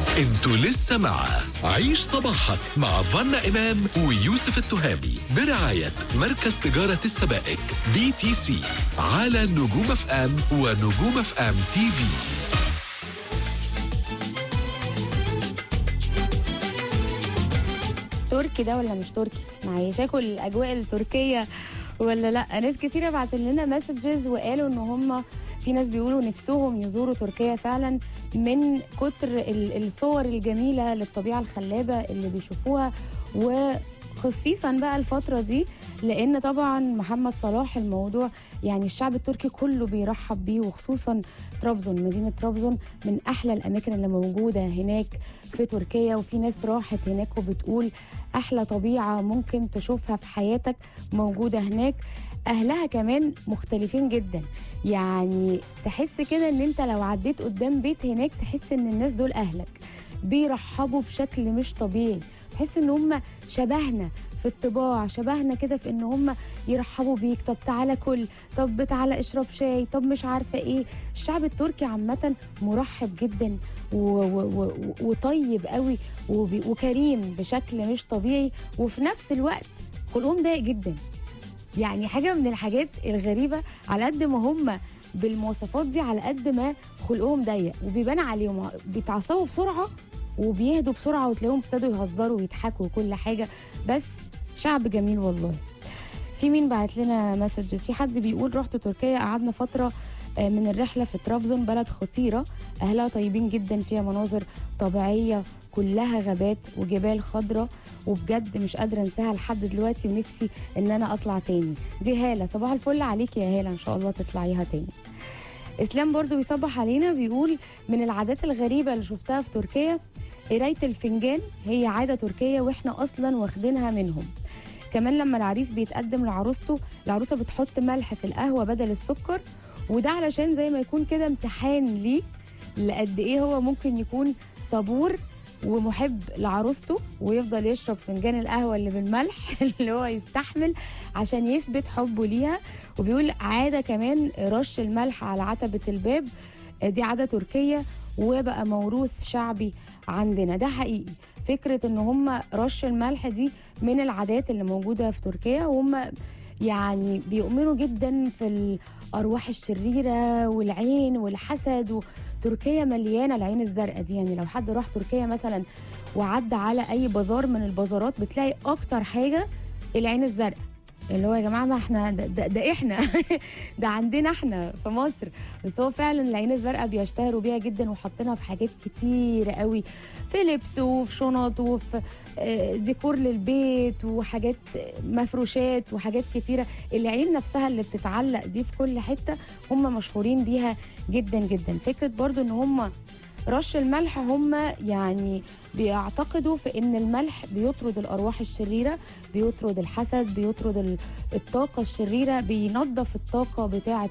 انتوا لسه مع عيش صباحك مع فنا إمام ويوسف التهامي برعاية مركز تجارة السبائك بي تي سي على نجوم اف ام ونجوم اف ام تي في تركي ده ولا مش تركي معيشاكوا الاجواء التركيه ولا لا ناس كتيره بعت لنا مسجز وقالوا ان هم في ناس بيقولوا نفسهم يزوروا تركيا فعلا من كتر ال- الصور الجميله للطبيعه الخلابه اللي بيشوفوها وخصيصا بقى الفتره دي لان طبعا محمد صلاح الموضوع يعني الشعب التركي كله بيرحب بيه وخصوصا طرابزون مدينه طرابزون من احلى الاماكن اللي موجوده هناك في تركيا وفي ناس راحت هناك وبتقول احلى طبيعه ممكن تشوفها في حياتك موجوده هناك اهلها كمان مختلفين جدا يعني تحس كده ان انت لو عديت قدام بيت هناك تحس ان الناس دول اهلك بيرحبوا بشكل مش طبيعي تحس ان هم شبهنا في الطباع شبهنا كده في ان هم يرحبوا بيك طب تعالى كل طب تعالى اشرب شاي طب مش عارفه ايه الشعب التركي عامه مرحب جدا و و و وطيب قوي وبي- وكريم بشكل مش طبيعي وفي نفس الوقت خلقهم ضيق جدا يعني حاجه من الحاجات الغريبه على قد ما هم بالمواصفات دي على قد ما خلقهم ضيق وبيبان عليهم بيتعصبوا بسرعه وبيهدوا بسرعه وتلاقيهم ابتدوا يهزروا ويضحكوا وكل حاجه بس شعب جميل والله في مين بعت لنا مسجز في حد بيقول رحت تركيا قعدنا فتره آه، من الرحله في طرابزون بلد خطيره اهلها طيبين جدا فيها مناظر طبيعيه كلها غابات وجبال خضراء وبجد مش قادره انساها لحد دلوقتي ونفسي ان انا اطلع تاني دي هاله صباح الفل عليك يا هاله ان شاء الله تطلعيها تاني اسلام برضو بيصبح علينا بيقول من العادات الغريبه اللي شفتها في تركيا قرايه الفنجان هي عاده تركيه واحنا اصلا واخدينها منهم كمان لما العريس بيتقدم لعروسته العروسه بتحط ملح في القهوه بدل السكر وده علشان زي ما يكون كده امتحان ليه لقد ايه هو ممكن يكون صبور ومحب لعروسته ويفضل يشرب فنجان القهوه اللي بالملح اللي هو يستحمل عشان يثبت حبه ليها وبيقول عاده كمان رش الملح على عتبه الباب دي عاده تركيه وبقى موروث شعبي عندنا ده حقيقي فكره ان هم رش الملح دي من العادات اللي موجوده في تركيا وهم يعني بيؤمنوا جدا في الارواح الشريره والعين والحسد وتركيا مليانه العين الزرقاء دي يعني لو حد راح تركيا مثلا وعدى على اي بازار من البازارات بتلاقي اكتر حاجه العين الزرقاء اللي هو يا جماعه ما احنا ده, ده, ده احنا ده عندنا احنا في مصر بس هو فعلا العين الزرقاء بيشتهروا بيها جدا وحاطينها في حاجات كتير قوي في لبس وفي شنط وفي آه، ديكور للبيت وحاجات مفروشات وحاجات كتيره العين نفسها اللي بتتعلق دي في كل حته هم مشهورين بيها جدا جدا فكره برضو ان هم رش الملح هم يعني بيعتقدوا في ان الملح بيطرد الارواح الشريره بيطرد الحسد بيطرد ال- الطاقه الشريره بينظف الطاقه بتاعه